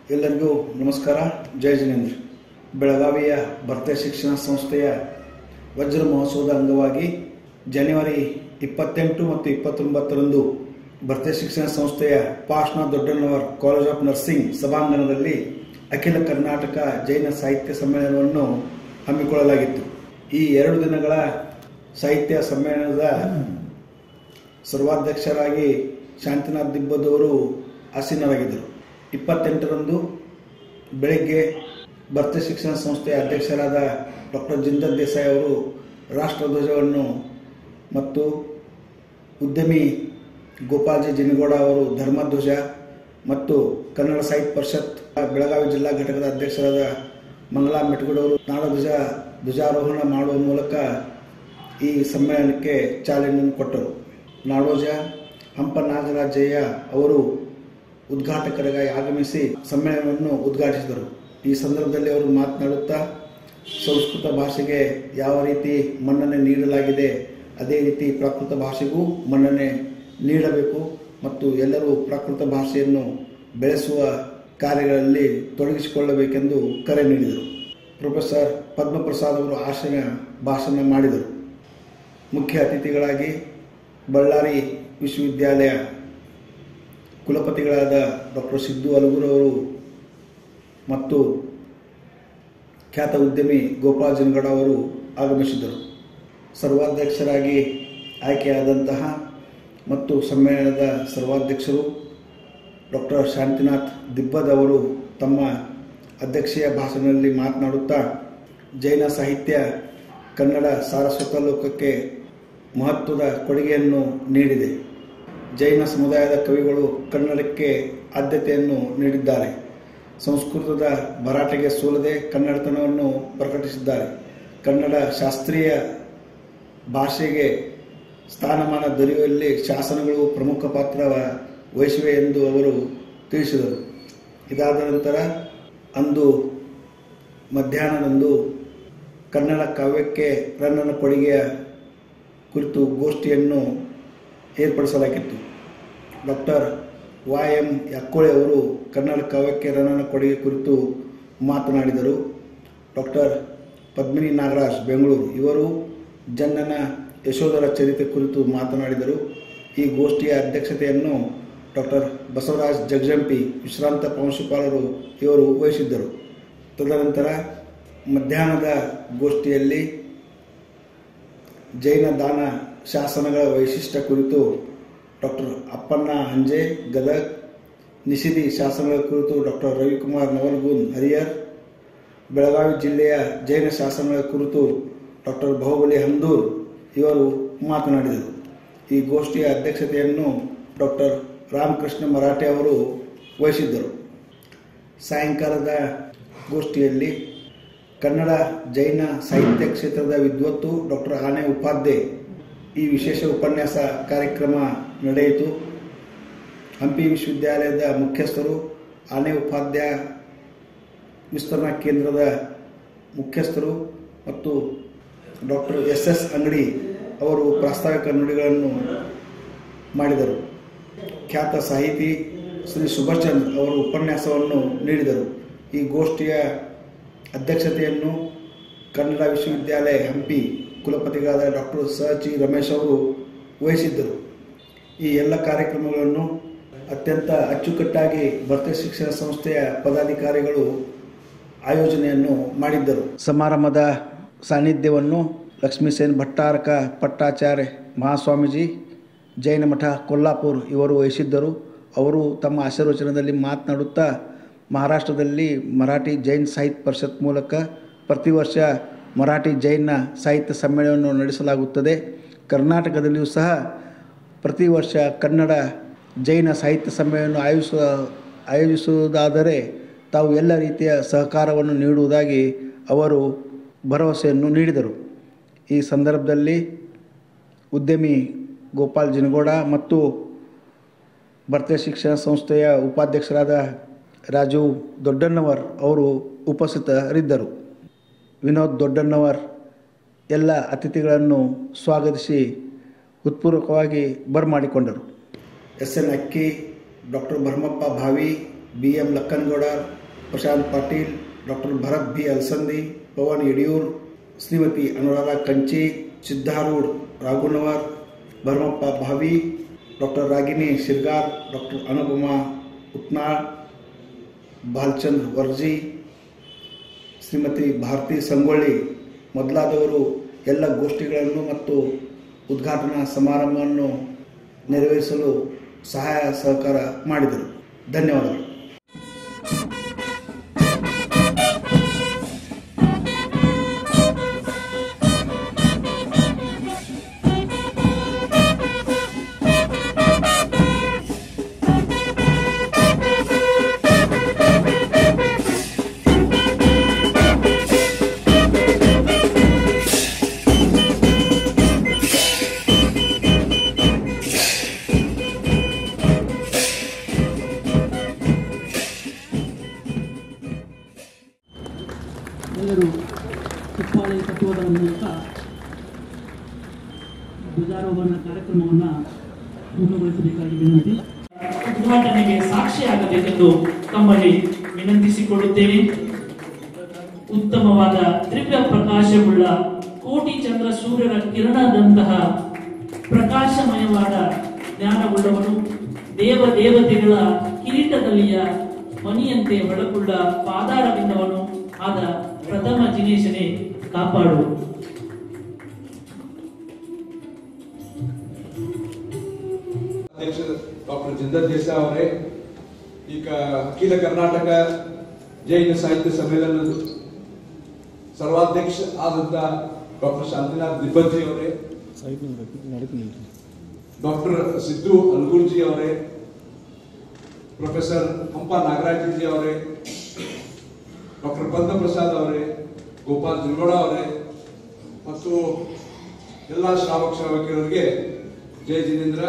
ಎಲ್ಲರಿಗೂ ನಮಸ್ಕಾರ ಜಯ ಜಿನೇಂದ್ರ ಬೆಳಗಾವಿಯ ಭರ್ತೆ ಶಿಕ್ಷಣ ಸಂಸ್ಥೆಯ ವಜ್ರ ಮಹೋತ್ಸವದ ಅಂಗವಾಗಿ ಜನವರಿ ಇಪ್ಪತ್ತೆಂಟು ಮತ್ತು ಇಪ್ಪತ್ತೊಂಬತ್ತರಂದು ಭರ್ತೆ ಶಿಕ್ಷಣ ಸಂಸ್ಥೆಯ ಪಾಶ್ನ ದೊಡ್ಡಣ್ಣವರ್ ಕಾಲೇಜ್ ಆಫ್ ನರ್ಸಿಂಗ್ ಸಭಾಂಗಣದಲ್ಲಿ ಅಖಿಲ ಕರ್ನಾಟಕ ಜೈನ ಸಾಹಿತ್ಯ ಸಮ್ಮೇಳನವನ್ನು ಹಮ್ಮಿಕೊಳ್ಳಲಾಗಿತ್ತು ಈ ಎರಡು ದಿನಗಳ ಸಾಹಿತ್ಯ ಸಮ್ಮೇಳನದ ಸರ್ವಾಧ್ಯಕ್ಷರಾಗಿ ಶಾಂತಿನಾಥ್ ದಿಬ್ಬದವರು ಆಸೀನರಾಗಿದ್ದರು ಇಪ್ಪತ್ತೆಂಟರಂದು ಬೆಳಗ್ಗೆ ಭರ್ತಿ ಶಿಕ್ಷಣ ಸಂಸ್ಥೆಯ ಅಧ್ಯಕ್ಷರಾದ ಡಾಕ್ಟರ್ ಜಿಂದರ್ ದೇಸಾಯಿ ಅವರು ರಾಷ್ಟ್ರಧ್ವಜವನ್ನು ಮತ್ತು ಉದ್ಯಮಿ ಗೋಪಾಲ್ಜಿ ಜಿನಗೌಡ ಅವರು ಧರ್ಮಧ್ವಜ ಮತ್ತು ಕನ್ನಡ ಸಾಹಿತ್ಯ ಪರಿಷತ್ ಬೆಳಗಾವಿ ಜಿಲ್ಲಾ ಘಟಕದ ಅಧ್ಯಕ್ಷರಾದ ಮಂಗಲಾ ಮೆಟ್ಗಡವರು ನಾಡಧ್ವಜ ಧ್ವಜಾರೋಹಣ ಮಾಡುವ ಮೂಲಕ ಈ ಸಮ್ಮೇಳನಕ್ಕೆ ಚಾಲನೆಯನ್ನು ಕೊಟ್ಟರು ನಾಡೋಜ ಹಂಪ ನಾಗರಾಜಯ್ಯ ಅವರು ಉದ್ಘಾಟಕರಾಗಿ ಆಗಮಿಸಿ ಸಮ್ಮೇಳನವನ್ನು ಉದ್ಘಾಟಿಸಿದರು ಈ ಸಂದರ್ಭದಲ್ಲಿ ಅವರು ಮಾತನಾಡುತ್ತಾ ಸಂಸ್ಕೃತ ಭಾಷೆಗೆ ಯಾವ ರೀತಿ ಮನ್ನಣೆ ನೀಡಲಾಗಿದೆ ಅದೇ ರೀತಿ ಪ್ರಾಕೃತ ಭಾಷೆಗೂ ಮನ್ನಣೆ ನೀಡಬೇಕು ಮತ್ತು ಎಲ್ಲರೂ ಪ್ರಾಕೃತ ಭಾಷೆಯನ್ನು ಬೆಳೆಸುವ ಕಾರ್ಯಗಳಲ್ಲಿ ತೊಡಗಿಸಿಕೊಳ್ಳಬೇಕೆಂದು ಕರೆ ನೀಡಿದರು ಪ್ರೊಫೆಸರ್ ಪದ್ಮಪ್ರಸಾದ್ ಅವರು ಆಶಯ ಭಾಷಣ ಮಾಡಿದರು ಮುಖ್ಯ ಅತಿಥಿಗಳಾಗಿ ಬಳ್ಳಾರಿ ವಿಶ್ವವಿದ್ಯಾಲಯ ಕುಲಪತಿಗಳಾದ ಡಾಕ್ಟರ್ ಸಿದ್ದು ಅಲಗೂರವರು ಮತ್ತು ಖ್ಯಾತ ಉದ್ಯಮಿ ಗೋಪಾಲ್ ಜನ್ಗಡ ಅವರು ಆಗಮಿಸಿದರು ಸರ್ವಾಧ್ಯಕ್ಷರಾಗಿ ಆಯ್ಕೆಯಾದಂತಹ ಮತ್ತು ಸಮ್ಮೇಳನದ ಸರ್ವಾಧ್ಯಕ್ಷರು ಡಾಕ್ಟರ್ ಶಾಂತಿನಾಥ್ ದಿಬ್ಬದ್ ಅವರು ತಮ್ಮ ಅಧ್ಯಕ್ಷೀಯ ಭಾಷಣದಲ್ಲಿ ಮಾತನಾಡುತ್ತಾ ಜೈನ ಸಾಹಿತ್ಯ ಕನ್ನಡ ಸಾರಸ್ವತ ಲೋಕಕ್ಕೆ ಮಹತ್ವದ ಕೊಡುಗೆಯನ್ನು ನೀಡಿದೆ ಜೈನ ಸಮುದಾಯದ ಕವಿಗಳು ಕನ್ನಡಕ್ಕೆ ಆದ್ಯತೆಯನ್ನು ನೀಡಿದ್ದಾರೆ ಸಂಸ್ಕೃತದ ಭರಾಟೆಗೆ ಸೋಲದೆ ಕನ್ನಡತನವನ್ನು ಪ್ರಕಟಿಸಿದ್ದಾರೆ ಕನ್ನಡ ಶಾಸ್ತ್ರೀಯ ಭಾಷೆಗೆ ಸ್ಥಾನಮಾನ ದೊರೆಯುವಲ್ಲಿ ಶಾಸನಗಳು ಪ್ರಮುಖ ಪಾತ್ರ ವಹಿಸಿವೆ ಎಂದು ಅವರು ತಿಳಿಸಿದರು ಇದಾದ ನಂತರ ಅಂದು ಮಧ್ಯಾಹ್ನದಂದು ಕನ್ನಡ ಕಾವ್ಯಕ್ಕೆ ರನ್ನನ ಕೊಡುಗೆಯ ಕುರಿತು ಗೋಷ್ಠಿಯನ್ನು ಏರ್ಪಡಿಸಲಾಗಿತ್ತು ಡಾಕ್ಟರ್ ವೈ ಎಂ ಯಕ್ಕೋಳೆ ಅವರು ಕನ್ನಡ ಕಾವ್ಯಕ್ಕೆ ರನ್ನನ ಕೊಡುಗೆ ಕುರಿತು ಮಾತನಾಡಿದರು ಡಾಕ್ಟರ್ ಪದ್ಮಿನಿ ನಾಗರಾಜ್ ಬೆಂಗಳೂರು ಇವರು ಜನ್ನನ ಯಶೋಧರ ಚರಿತ್ರೆ ಕುರಿತು ಮಾತನಾಡಿದರು ಈ ಗೋಷ್ಠಿಯ ಅಧ್ಯಕ್ಷತೆಯನ್ನು ಡಾಕ್ಟರ್ ಬಸವರಾಜ್ ಜಗಜಂಪಿ ವಿಶ್ರಾಂತ ಪ್ರಾಂಶುಪಾಲರು ಇವರು ವಹಿಸಿದ್ದರು ತದನಂತರ ಮಧ್ಯಾಹ್ನದ ಗೋಷ್ಠಿಯಲ್ಲಿ ಜೈನ ದಾನ ಶಾಸನಗಳ ವೈಶಿಷ್ಟ್ಯ ಕುರಿತು ಡಾಕ್ಟರ್ ಅಪ್ಪಣ್ಣ ಹಂಜೆ ಗದಗ್ ನಿಷಿದಿ ಶಾಸನಗಳ ಕುರಿತು ಡಾಕ್ಟರ್ ರವಿಕುಮಾರ್ ನವಲ್ಗುನ್ ಹರಿಯರ್ ಬೆಳಗಾವಿ ಜಿಲ್ಲೆಯ ಜೈನ ಶಾಸನಗಳ ಕುರಿತು ಡಾಕ್ಟರ್ ಬಾಹುಬಲಿ ಹಂದೂರ್ ಇವರು ಮಾತನಾಡಿದರು ಈ ಗೋಷ್ಠಿಯ ಅಧ್ಯಕ್ಷತೆಯನ್ನು ಡಾಕ್ಟರ್ ರಾಮಕೃಷ್ಣ ಮರಾಠೆ ಅವರು ವಹಿಸಿದ್ದರು ಸಾಯಂಕಾಲದ ಗೋಷ್ಠಿಯಲ್ಲಿ ಕನ್ನಡ ಜೈನ ಸಾಹಿತ್ಯ ಕ್ಷೇತ್ರದ ವಿದ್ವತ್ತು ಡಾಕ್ಟರ್ ಆನೆ ಉಪಾಧ್ಯಾಯ ಈ ವಿಶೇಷ ಉಪನ್ಯಾಸ ಕಾರ್ಯಕ್ರಮ ನಡೆಯಿತು ಹಂಪಿ ವಿಶ್ವವಿದ್ಯಾಲಯದ ಮುಖ್ಯಸ್ಥರು ಆನೆ ಉಪಾಧ್ಯಾಯ ವಿಸ್ತರಣಾ ಕೇಂದ್ರದ ಮುಖ್ಯಸ್ಥರು ಮತ್ತು ಡಾಕ್ಟರ್ ಎಸ್ ಎಸ್ ಅಂಗಡಿ ಅವರು ಪ್ರಾಸ್ತಾವಿಕ ನುಡಿಗಳನ್ನು ಮಾಡಿದರು ಖ್ಯಾತ ಸಾಹಿತಿ ಶ್ರೀ ಸುಭಾಷ್ ಚಂದ್ರ ಅವರು ಉಪನ್ಯಾಸವನ್ನು ನೀಡಿದರು ಈ ಗೋಷ್ಠಿಯ ಅಧ್ಯಕ್ಷತೆಯನ್ನು ಕನ್ನಡ ವಿಶ್ವವಿದ್ಯಾಲಯ ಹಂಪಿ ಕುಲಪತಿಗಳಾದ ಡಾಕ್ಟರ್ ಸ ಜಿ ರಮೇಶ್ ಅವರು ವಹಿಸಿದ್ದರು ಈ ಎಲ್ಲ ಕಾರ್ಯಕ್ರಮಗಳನ್ನು ಅತ್ಯಂತ ಅಚ್ಚುಕಟ್ಟಾಗಿ ಭರ್ತಿ ಶಿಕ್ಷಣ ಸಂಸ್ಥೆಯ ಪದಾಧಿಕಾರಿಗಳು ಆಯೋಜನೆಯನ್ನು ಮಾಡಿದ್ದರು ಸಮಾರಂಭದ ಸಾನ್ನಿಧ್ಯವನ್ನು ಲಕ್ಷ್ಮೀಸೇನ್ ಭಟ್ಟಾರಕ ಪಟ್ಟಾಚಾರ್ಯ ಮಹಾಸ್ವಾಮೀಜಿ ಜೈನ ಮಠ ಕೊಲ್ಲಾಪುರ್ ಇವರು ವಹಿಸಿದ್ದರು ಅವರು ತಮ್ಮ ಆಶೀರ್ವಚನದಲ್ಲಿ ಮಾತನಾಡುತ್ತಾ ಮಹಾರಾಷ್ಟ್ರದಲ್ಲಿ ಮರಾಠಿ ಜೈನ್ ಸಾಹಿತ್ಯ ಪರಿಷತ್ ಮೂಲಕ ಪ್ರತಿ ವರ್ಷ ಮರಾಠಿ ಜೈನ ಸಾಹಿತ್ಯ ಸಮ್ಮೇಳನವನ್ನು ನಡೆಸಲಾಗುತ್ತದೆ ಕರ್ನಾಟಕದಲ್ಲಿಯೂ ಸಹ ಪ್ರತಿ ವರ್ಷ ಕನ್ನಡ ಜೈನ ಸಾಹಿತ್ಯ ಸಮ್ಮೇಳನ ಆಯೋಜಿಸ ಆಯೋಜಿಸುವುದಾದರೆ ತಾವು ಎಲ್ಲ ರೀತಿಯ ಸಹಕಾರವನ್ನು ನೀಡುವುದಾಗಿ ಅವರು ಭರವಸೆಯನ್ನು ನೀಡಿದರು ಈ ಸಂದರ್ಭದಲ್ಲಿ ಉದ್ಯಮಿ ಗೋಪಾಲ್ ಜಿನಗೌಡ ಮತ್ತು ಭರ್ತೆ ಶಿಕ್ಷಣ ಸಂಸ್ಥೆಯ ಉಪಾಧ್ಯಕ್ಷರಾದ ರಾಜು ದೊಡ್ಡಣ್ಣವರ್ ಅವರು ಉಪಸ್ಥಿತರಿದ್ದರು ವಿನೋದ್ ದೊಡ್ಡಣ್ಣವರ್ ಎಲ್ಲ ಅತಿಥಿಗಳನ್ನು ಸ್ವಾಗತಿಸಿ ಹೃತ್ಪೂರ್ವಕವಾಗಿ ಬರಮಾಡಿಕೊಂಡರು S N Akki doctor Bharamappa Bhavi B M Lakkanagouda Prashant Patil doctor Bharat B Alsandi Pavan Yadiyur Shrimati Anuradha Kanchi Siddharudh Raghunavar Bharamappa Bhavi doctor Ragini Shirgar doctor Anupama Utnal Balchand Varji Shrimati Bharati Sangolli ಮೊದಲಾದವರು ಎಲ್ಲ ಗೋಷ್ಠಿಗಳನ್ನು ಮತ್ತು ಉದ್ಘಾಟನಾ ಸಮಾರಂಭವನ್ನು ನೆರವೇರಿಸಲು ಸಹಾಯ ಸಹಕಾರ ಮಾಡಿದರು ಧನ್ಯವಾದಗಳು ಎಲ್ಲರೂ ಚಪ್ಪಾಳೆ ತಟ್ಟುವುದರ ಮೂಲಕ ಧ್ವಜಾರೋಹಣ ಕಾರ್ಯಕ್ರಮವನ್ನು ಪೂರ್ಣಗೊಳಿಸಬೇಕಾಗಿ ವಿನಂತಿ ಉದ್ಘಾಟನೆಗೆ ಸಾಕ್ಷಿಯಾಗಬೇಕೆಂದು ತಮ್ಮಲ್ಲಿ ವಿನಂತಿಸಿಕೊಳ್ಳುತ್ತೇನೆ ಉತ್ತಮವಾದ ದಿವ್ಯ ಪ್ರಕಾಶವುಳ್ಳ ಕೋಟಿ ಚಂದ್ರ ಸೂರ್ಯರ ಕಿರಣದಂತಹ ಪ್ರಕಾಶಮಯವಾದ ಜ್ಞಾನವುಳ್ಳವನು ದೇವ ದೇವತೆಗಳ ಕಿರೀಟದಲ್ಲಿಯ ಮಣಿಯಂತೆ ಹೊಳಪುಳ್ಳ ಪಾದಾರವಿಂದವನು ಆದ ಪ್ರಥಮ ಜಿನೇಶನೇ ಕಾಪಾಡು ಅಧ್ಯಕ್ಷ ಡಾಕ್ಟರ್ ಜಿಂದರ್ ದೇಸಾಯಿ ಅವರೇ ಈಗ ಅಖಿಲ ಕರ್ನಾಟಕ ಜೈನ ಸಾಹಿತ್ಯ ಸಮ್ಮೇಳನದ ಸರ್ವಾಧ್ಯಕ್ಷ ಆದಂತ ಡಾಕ್ಟರ್ ಶಾಂತಿನಾಥ್ ದಿಬ್ಬಜ್ಜಿ ಅವರೇ ಡಾಕ್ಟರ್ ಸಿದ್ದು ಅಲ್ಗುರ್ಜಿ ಅವರೇ ಪ್ರೊಫೆಸರ್ ಹಂಪ ನಾಗರಾಜ್ ಅವರೇ ಡಾಕ್ಟರ್ ಪದ್ಮಪ್ರಸಾದ್ ಅವರೇ ಗೋಪಾಲ್ ಜಿಲ್ಗೋಡ ಅವರೇ ಮತ್ತು ಎಲ್ಲ ಶ್ರಾವಕ ಶ್ರಾವಕಿಯರಿಗೆ ಜಯ ಜಿನೇಂದ್ರ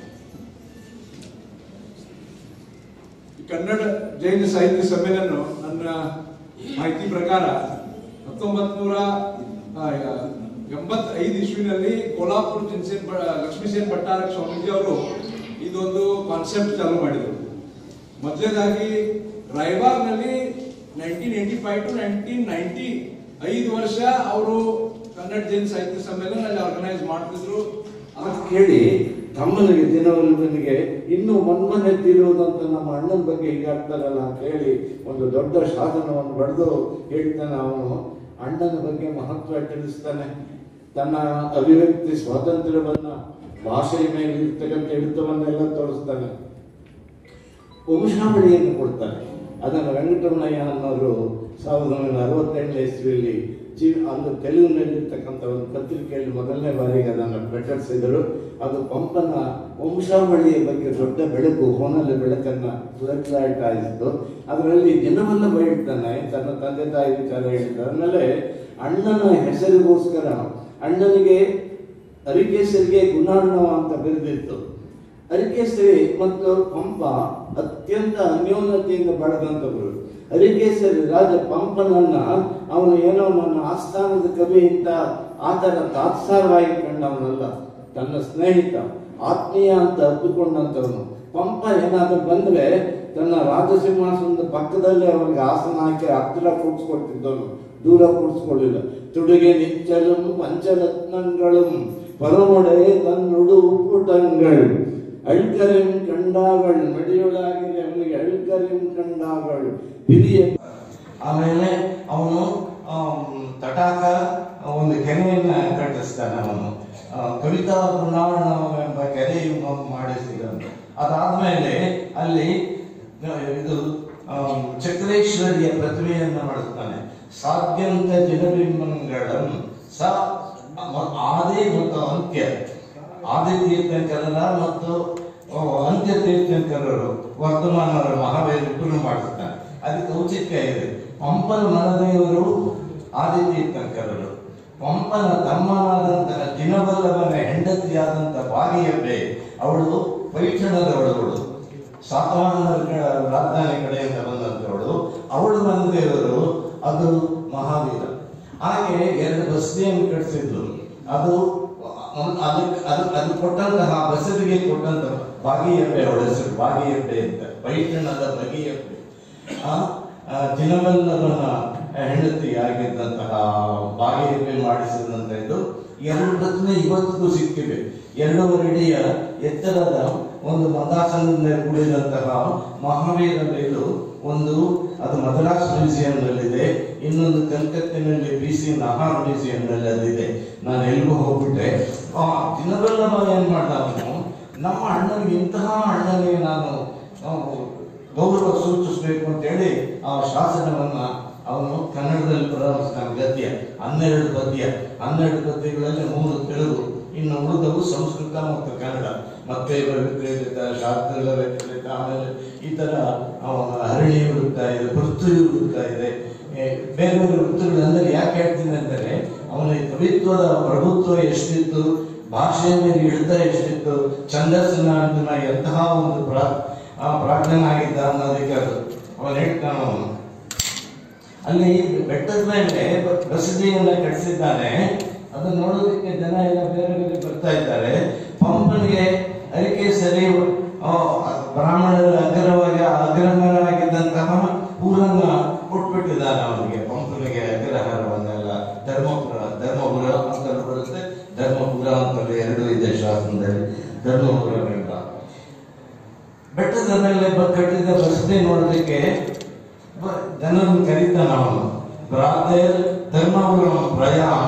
ಈ ಕನ್ನಡ ಜೈನ ಸಾಹಿತ್ಯ ಸಮ್ಮೇಳನ ನನ್ನ ಮಾಹಿತಿ ಪ್ರಕಾರ ಹತ್ತೊಂಬತ್ ನೂರ ಎಂಬತ್ತೈದು ಇಸ್ವಿನಲ್ಲಿ ಕೋಲ್ಹಾಪುರ ಜಿನ್ಸೇನ್ ಬ- ಲಕ್ಷ್ಮೀಸೇನ್ ಭಟ್ಟಾರಕ ಸ್ವಾಮೀಜಿ ಅವರು ಇದೊಂದು ಕಾನ್ಸೆಪ್ಟ್ ಚಾಲೂ ಮಾಡಿದರು ಮೊದಲನೇದಾಗಿ ರಾಯಬಾಗ್ನಲ್ಲಿ nineteen eighty five to nineteen ninety ಐದು ವರ್ಷ ಅವರು ಕನ್ನಡ ಜೈನ ಸಾಹಿತ್ಯ ಸಮ್ಮೇಳನ ಅಲ್ಲಿ ಆರ್ಗನೈಸ್ ಮಾಡ್ತಿದ್ರು ಅದಕ್ಕೆ ಕೇಳಿ ತಮ್ಮನಿಗೆ ದಿನವಲ್ಲವನಿಗೆ ಇನ್ನು ಮನ್ಮನೆ ತೀರುವುದಂತ ನಮ್ಮ ಅಣ್ಣನ ಬಗ್ಗೆ ಹೀಗಾಗ್ತಾರಲ್ಲ ಅಂತ ಹೇಳಿ ಒಂದು ದೊಡ್ಡ ಸಾಧನವನ್ನು ಬರೆದು ಹೇಳ್ತಾನೆ ಅವನು ಅಣ್ಣನ ಬಗ್ಗೆ ಮಹತ್ವ ತಿಳಿಸ್ತಾನೆ ತನ್ನ ಅಭಿವ್ಯಕ್ತಿ ಸ್ವಾತಂತ್ರ್ಯವನ್ನ ಭಾಷೆಯ ಮೇಲೆ ಇರ್ತಕ್ಕಂಥ ಹಿಡಿತವನ್ನೆಲ್ಲ ತೋರಿಸ್ತಾನೆ ವಂಶಾವಳಿಯನ್ನು ಕೊಡ್ತಾರೆ ಅದನ್ನು ವೆಂಕಟರಮಣಯ್ಯ ಅನ್ನೋರು ಸಾವಿರದ ಒಂಬೈನೂರ ಅರವತ್ತೆಂಟನೇ ಇಸ್ವಿಯಲ್ಲಿ ಜೀ ಅದು ತೆಲುಗಿನಲ್ಲಿರ್ತಕ್ಕಂಥ ಒಂದು ಪತ್ರಿಕೆಯಲ್ಲಿ ಮೊದಲನೇ ಬಾರಿಗೆ ಅದನ್ನು ಪ್ರಕಟಿಸಿದರು ಅದು ಪಂಪನ ವಂಶಾವಳಿಯ ಬಗ್ಗೆ ದೊಡ್ಡ ಬೆಳಕು ಹೋನಲ್ಲಿ ಬೆಳಕನ್ನು ಫ್ಲಡ್ ಲೈಟ್ ಆಯಿತು ಅದರಲ್ಲಿ ದಿನವಲ್ಲಭ ಹೇಳ್ತಾನೆ ತನ್ನ ತಂದೆ ತಾಯಿ ವಿಚಾರ ಹೇಳ್ತಾರೆ ಆಮೇಲೆ ಅಣ್ಣನ ಹೆಸರಿಗೋಸ್ಕರ ಅಣ್ಣನಿಗೆ ಅರಿಕೇಸರಿಗೆ ಗುಣಾರ್ಣವ ಅಂತ ಬರೆದಿತ್ತು ಅರಿಕೇಸರಿ ಮತ್ತು ಪಂಪ ಅತ್ಯಂತ ಅನ್ಯೋನ್ಯತೆಯಿಂದ ಬೆಳೆದಂಥವರು ಅರಿಕೇಸರಿ ರಾಜ ಪಂಪನನ್ನ ಅವನು ಏನೋ ನನ್ನ ಆಸ್ಥಾನದ ಕವಿ ಅಂತ ಆತರ ತಾತ್ಸಾರವಾಗಿ ಕಂಡವನಲ್ಲ ತನ್ನ ಸ್ನೇಹಿತ ಆತ್ಮೀಯ ಅಂತ ಅಪ್ಪಿಕೊಂಡಂಥವನು ಪಂಪ ಏನಾದರೂ ಬಂದ್ರೆ ತನ್ನ ರಾಜಸಿಂಹಾಸನದ ಪಕ್ಕದಲ್ಲೇ ಅವನಿಗೆ ಆಸನ ಹಾಕಿ ಹತ್ತಿರ ಕೂಡಿಸ್ಕೊಳ್ತಿದ್ದವನು ದೂರ ಕೂಡಿಸ್ಕೊಳ್ಳಿಲ್ಲ ತುಡುಗೆ ನಿಚ್ಚಲಂ ಪಂಚರತ್ನங்களும் பரமுடை தன்னுடு உப்புட்டங்கள் அழுக்கரையும் கண்டாಗಳು ಮಡಿಯೊಳಾಗಿದೆ ಅವನಿಗೆ ಅಳುಕರಿಂ ಕಂಡಾಗಳು ಹಿರಿಯ ಆಮೇಲೆ ಅವನು ತಟಾಕ ಒಂದು ಕೆರೆಯನ್ನ ಕಟ್ಟಿಸ್ತಾನೆ ಅವನು ಆ, ಕವಿತಾ ಪುರಾಣವೆಂಬ ಕೆರೆಯನ್ನು ಮಾಡಿಸಿದನು ಅದಾದ್ಮೇಲೆ ಅಲ್ಲಿ ಆ, ಇದು ಆ, ಚಕ್ರೇಶ್ವರಿಯ ಪ್ರತಿಮೆಯನ್ನ ಮಾಡುತ್ತಾನೆ ಸಾಧ್ಯಂತ ಜನಬಿಂಬಂಗಳಂ ಸ ಮ- ಆದಿ ಮತ್ತು ಅಂತ್ಯ ಆದಿ ತೀರ್ಥಂಕರರ ಮತ್ತು ಆ, ಅಂತ್ಯ ತೀರ್ಥಂಕರರು ವರ್ಧಮಾನವರ ಮಹಾವೀರ ಇಬ್ಬರು ಮಾಡುತ್ತಾರೆ ಅದಕ್ಕೆ ಔಚಿತ್ಯ ಇದೆ ಪಂಪನ ಮನದೇವರು ಆದಿ ತೀರ್ಥಂಕರರು ಪಂಪನ ತಮ್ಮನಾದಂತಹ ದಿನವಲ್ಲಭನ ಹೆಂಡತಿಯಾದಂಥ ಬಾಗಿಯಬ್ಬೆ ಅವಳು ಪೈಠಣದವಳವಳು ಸಾತವಾಹನರ ರಾಜಧಾನಿ ಕಡೆಯಿಂದ ಬಂದಂಥವಳು ಅವಳು ಮನದೇವರು ಅದು ಮಹಾವೀರ ಹಾಗೆ ಎರಡು ಬಸದಿಯನ್ನು ಕಟ್ಟಿಸಿದ್ರು ಅದು ಅದಕ್ಕೆ ಅದು ಅದು ಕೊಟ್ಟಂತಹ ಬಸದಿಗೆ ಕೊಟ್ಟಂತ ಬಾಗಿಯಬ್ಬೆ ಅವಳ ಹೆಸರು ಬಾಗಿಯಬ್ಬೆ ಅಂತ ಪೈಠಣದ ಬಗೆಯಬ್ಬೆ ಆ, ಆ, ಜಿನವಲ್ಲಭನ ಹೆಂಡತಿ ಆಗಿದ್ದಂತಹ ಬಾಗಿಲಿಗೆ ಮಾಡಿಸಿದಂತ ಇದು ಎರಡು ಪ್ರತಿಮೆ ಇವತ್ತಿಗೂ ಸಿಕ್ಕಿವೆ ಎರಡೂವರೆ ಅಡಿಯ ಎತ್ತರದ ಒಂದು ಮಂದಾಸನದಿಂದ ಕೂಡಿದಂತಹ ಮಹಾವೀರ ಮೇಲು ಒಂದು ಅದು ಮದ್ರಾಸ್ ಮ್ಯೂಸಿಯಂನಲ್ಲಿದೆ ಇನ್ನೊಂದು ಕಲ್ಕತ್ತಿನಲ್ಲಿ ಬಿ ಸಿ ನಹಾರ್ ಮ್ಯೂಸಿಯಂನಲ್ಲಿ ಅದಿದೆ ನಾನು ಎಲ್ಗೂ ಹೋಗ್ಬಿಟ್ಟೆ ಆ ದಿನವೆಲ್ಲವ ಏನ್ ಮಾಡ್ದ ಅವನು ನಮ್ಮ ಅಣ್ಣನಿಗೆ ಇಂತಹ ಅಣ್ಣನಿಗೆ ನಾನು ಆ, ಗೌರವ ಸೂಚಿಸಬೇಕು ಅಂತೇಳಿ ಆ ಶಾಸನವನ್ನ ಅವನು ಕನ್ನಡದಲ್ಲಿ ಪ್ರಾರಂಭಿಸ್ತಾನೆ ಗದ್ಯ ಹನ್ನೆರಡು ಪದ್ಯ ಹನ್ನೆರಡು ಪದ್ಯಗಳಲ್ಲಿ ಮೂರು ತೆಲುಗು ಇನ್ನು ಉಳಿದವು ಸಂಸ್ಕೃತ ಮತ್ತು ಕನ್ನಡ ಮತ್ತೆ ವ್ಯತಿರೇಕ ಶಾಸ್ತ್ರದ ವ್ಯತಿರೇಕ ಆಮೇಲೆ ಈ ತರ ಅವನ ಹರಣಿ ವೃತ್ತ ಇದೆ ಪೃಥ್ವಿ ವೃತ್ತ ಇದೆ ಏ, ಬೇರೆ ಬೇರೆ ವೃತ್ತಗಳೆಂದರೆ ಯಾಕೆ ಹೇಳ್ತೀನಿ ಅಂದರೆ ಅವನ ಈ ಕವಿತ್ವದ ಪ್ರಭುತ್ವ ಎಷ್ಟಿತ್ತು ಭಾಷೆಯ ಮೇಲೆ ಹಿಡಿತ ಎಷ್ಟಿತ್ತು ಛಂದಸ್ಸಿನ ಅಂತಿನ ಎಂತಹ ಒಂದು ಪ್ರಾ ಆ ಪ್ರಾಜ್ಞನಾಗಿದ್ದ ಅನ್ನೋದಕ್ಕೆ ಅದು ಅವನು ಹೇಳ್ತಾನ ಅವನು ಅಲ್ಲಿ ಬೆಟ್ಟದ ಮೇಲೆ ಬ- ಬಸದಿಯನ್ನ ಕಟ್ಟಿಸಿದ್ದಾನೆ ಅದನ್ನ ನೋಡೋದಕ್ಕೆ ಜನ ಎಲ್ಲ ಬೇರೆ ಬೇರೆ ಬರ್ತಾ ಇದ್ದಾರೆ ಪಂಪನಿಗೆ ಅರಿಕೆ ಸರಿ ಆ, ಬ್ರಾಹ್ಮಣರ ಅಗ್ರವಾಗಿ ಅಗ್ರಹರಾಗಿದ್ದಂತಹ ಊರನ್ನ ಕೊಟ್ಬಿಟ್ಟಿದ್ದಾನೆ ಅವನಿಗೆ ಪಂಪನಿಗೆ ಅಗ್ರಹಾರವನ್ನೆಲ್ಲ ಧರ್ಮಪುರ ಧರ್ಮಪುರ ಅಂತ ಬರುತ್ತೆ ಧರ್ಮಪುರ ಅಂತ ಎರಡು ಇದೆ ಶಾಸನದಲ್ಲಿ ಧರ್ಮಪುರ ಬೆಟ್ಟ ಬೆಟ್ಟದ ಮೇಲೆ ಬ- ಕಟ್ಟಿದ ಬಸದಿ ನೋಡೋದಕ್ಕೆ ಬ- ಜನರನ್ನು ಕರೀತಾನ ಅವನು ಭ್ರಾತರ್ ಧರ್ಮಪುರ ಪ್ರಯಾಣ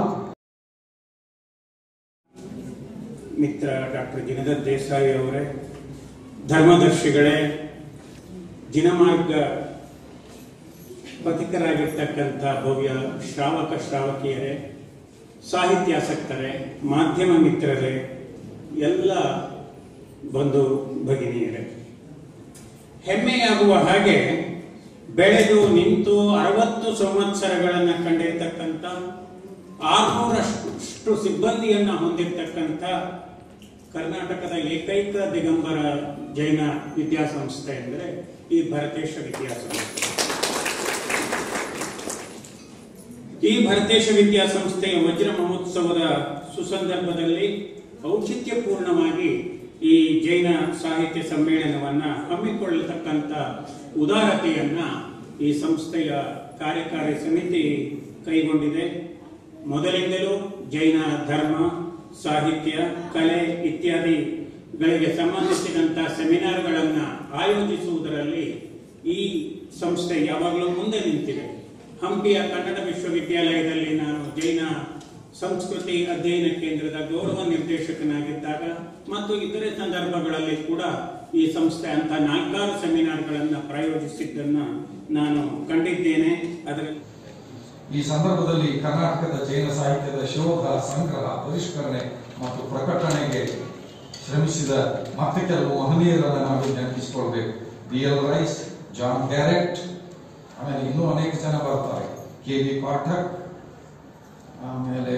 ಮಿತ್ರ ಡಾಕ್ಟರ್ ಜಿನದತ್ ದೇಸಾಯಿ ಅವರೇ ಧರ್ಮದರ್ಶಿಗಳೇ ಜಿನಮಾರ್ಗ ಪಥಿಕರಾಗಿರ್ತಕ್ಕಂಥ ಭವ್ಯ ಶ್ರಾವಕ ಶ್ರಾವಕಿಯರೇ ಸಾಹಿತ್ಯಾಸಕ್ತರೇ ಮಾಧ್ಯಮ ಮಿತ್ರರೇ ಎಲ್ಲ ಬಂಧು ಭಗಿನಿಯರೇ ಹೆಮ್ಮೆಯಾಗುವ ಹಾಗೆ ಬೆಳೆದು ನಿಂತು ಅರವತ್ತು ಸಂವತ್ಸರಗಳನ್ನು ಕಂಡಿರ್ತಕ್ಕಂಥ ಆರ್ನೂರಷ್ಟು ಸಿಬ್ಬಂದಿಯನ್ನ ಹೊಂದಿರತಕ್ಕಂಥ ಕರ್ನಾಟಕದ ಏಕೈಕ ದಿಗಂಬರ ಜೈನ ವಿದ್ಯಾಸಂಸ್ಥೆ ಅಂದರೆ ಈ ಭರತೇಶ ವಿದ್ಯಾಸಂಸ್ಥೆ ಈ ಭರತೇಶ ವಿದ್ಯಾಸಂಸ್ಥೆಯ ವಜ್ರ ಮಹೋತ್ಸವದ ಸುಸಂದರ್ಭದಲ್ಲಿ ಔಚಿತ್ಯಪೂರ್ಣವಾಗಿ ಈ ಜೈನ ಸಾಹಿತ್ಯ ಸಮ್ಮೇಳನವನ್ನ ಹಮ್ಮಿಕೊಳ್ಳತಕ್ಕಂಥ ಉದಾರತೆಯನ್ನ ಈ ಸಂಸ್ಥೆಯ ಕಾರ್ಯಕಾರಿ ಸಮಿತಿ ಕೈಗೊಂಡಿದೆ ಮೊದಲಿಂದಲೂ ಜೈನ ಧರ್ಮ ಸಾಹಿತ್ಯ ಕಲೆ ಇತ್ಯಾದಿಗಳಿಗೆ ಸಂಬಂಧಿಸಿದಂತ ಸೆಮಿನಾರ್ಗಳನ್ನ ಆಯೋಜಿಸುವುದರಲ್ಲಿ ಈ ಸಂಸ್ಥೆ ಯಾವಾಗಲೂ ಮುಂದೆ ನಿಂತಿದೆ ಹಂಪಿಯ ಕನ್ನಡ ವಿಶ್ವವಿದ್ಯಾಲಯದಲ್ಲಿ ನಾನು ಜೈನ ಸಂಸ್ಕೃತಿ ಅಧ್ಯಯನ ಕೇಂದ್ರದ ಗೌರವ ನಿರ್ದೇಶಕನಾಗಿದ್ದಾಗ ಮತ್ತು ಇತರೆ ಸಂದರ್ಭಗಳಲ್ಲಿ ಕೂಡ ಈ ಸಂಸ್ಥೆ ಅಂತ ನಾಲ್ಕಾರು ಸೆಮಿನಾರ್ಗಳನ್ನು ಪ್ರಾಯೋಜಿಸಿದ್ದನ್ನ ನಾನು ಕಂಡಿದ್ದೇನೆ ಅದರಲ್ಲಿ ಈ ಸಂದರ್ಭದಲ್ಲಿ ಕರ್ನಾಟಕದ ಜೈನ ಸಾಹಿತ್ಯದ ಶೋಧ ಸಂಗ್ರಹ ಪರಿಷ್ಕರಣೆ ಮತ್ತು ಪ್ರಕಟಣೆಗೆ ಶ್ರಮಿಸಿದ ಮತ್ತೆ ಕೆಲವು ಮಹನೀಯರನ್ನ ನಾವು ನೆನಪಿಸಿಕೊಳ್ಬೇಕು B L Rice John Garrett ಆಮೇಲೆ ಇನ್ನೂ ಅನೇಕ ಜನ ಬರ್ತಾರೆ ಕೆ ವಿ ಪಾಠಕ್ ಆಮೇಲೆ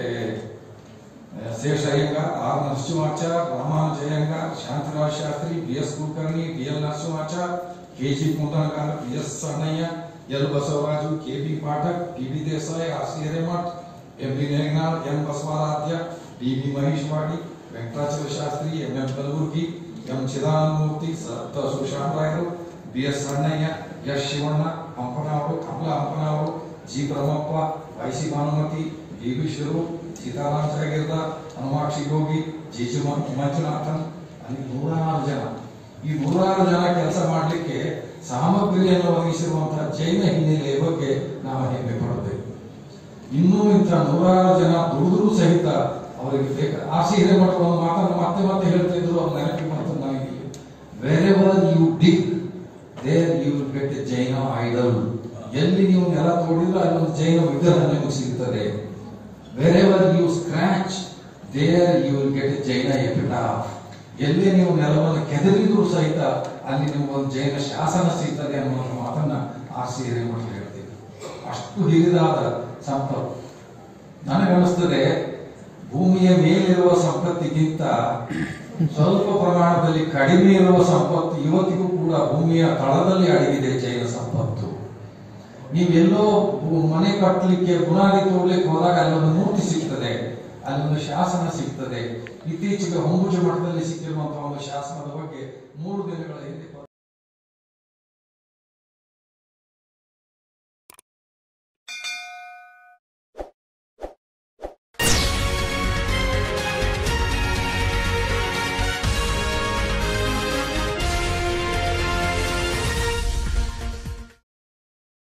ಆ, Shesha Iyengar R Narasimhachar Ramanuja Iyengar Shantaraj Shastri B S Kulkarni B L Narasimhachar K G Kundanagar B S Sannaiah L Basavaraju K B Pathak T B Desai R C Hiremath M B Neganal M Basavaradhya D B Maheshwadi Venkatachala Shastri M M Kalburgi M Chidanandamurthy ಸತ್ತ ಸುಶಾಂತರಾಯರು B S Sannaiah S Shivanna Hampana ಅವರು ಕಮಲಾ ಹಂಪನ ಅವರು G Brahmappa Y C Bhanumathi D V Shiru Sitaram jagirdar Hanumakshi Yogi G G ಮಂ- ಮಂಜುನಾಥನ್ ಅಲ್ಲಿ ನೂರಾರು ಜನ ಈ ನೂರಾರು ಜನ ಕೆಲಸ ಮಾಡಲಿಕ್ಕೆ ಸಾಮಗ್ರಿಯನ್ನು ಒದಗಿಸಿರುವಂತಹ ಜೈನ ಹಿನ್ನೆಲೆಯ ಬಗ್ಗೆ ನಾವು ಹೆಮ್ಮೆ ಪಡಬೇಕು ಇನ್ನೂ ಇಂಥ ನೂರಾರು ಜನ ದುಡಿದ್ರು ಸಹಿತ ಅವರಿಗೆ ಬೇಕ ಆರ್ ಸಿ ಹಿರೇಮಠ ಒಂದು ಮಾತನ್ನು ಮತ್ತೆ ಮತ್ತೆ ಹೇಳ್ತಾ ಇದ್ರು ಅವ್ರ ನೆನಪಿಗೆ ಬಂತು ನನಗೆ wherever you dig there you will get a Jaina idol ಎಲ್ಲಿ ನೀವು ನೆಲ ತೋಡಿದ್ರೆ ಅಲ್ಲಿ ಒಂದು ಜೈನ ವಿಗ್ರಹ ನಿಮಗೆ ಸಿಗ್ತದೆ wherever you scratch there you will get a Jaina epitaph ಎಲ್ಲಿ ನೀವು ನೆಲವನ್ನು ಕೆದರಿದ್ರು ಸಹಿತ ಅಲ್ಲಿ ನಿಮಗೊಂದು ಜೈನ ಶಾಸನ ಸಿಗ್ತದೆ ಅನ್ನೋ ಒಂದು ಮಾತನ್ನ ಆರ್ ಸಿ ಹಿರೇಮಠ ಹೇಳ್ತೀವಿ ಅಷ್ಟು ಹಿರಿದಾದ ಸಂಪತ್ತು ನನಗನ್ನಿಸ್ತದೆ ಭೂಮಿಯ ಮೇಲಿರುವ ಸಂಪತ್ತಿಗಿಂತ ಸ್ವಲ್ಪ ಪ್ರಮಾಣದಲ್ಲಿ ಕಡಿಮೆ ಇರುವ ಸಂಪತ್ತು ಇವತ್ತಿಗೂ ಕೂಡ ಭೂಮಿಯ ತಳದಲ್ಲಿ ಅಡಗಿದೆ ಜೈನ ಸಂಪತ್ತು ನೀವೆಲ್ಲೋ ಭೂ- ಮನೆ ಕಟ್ಟಲಿಕ್ಕೆ ಬುನಾದಿ ತೋಡ್ಲಿಕ್ಕೆ ಹೋದಾಗ ಅಲ್ಲೊಂದು ಮೂರ್ತಿ ಸಿಗ್ತದೆ ಅಲ್ಲೊಂದು ಶಾಸನ ಸಿಗ್ತದೆ ಇತ್ತೀಚೆಗೆ ಹೊಂಬುಜ ಮಠದಲ್ಲಿ ಸಿಕ್ಕಿರುವಂತಹ ಒಂದು ಶಾಸನದ ಬಗ್ಗೆ ಮೂರು ದಿನಗಳ ಹಿಂದೆ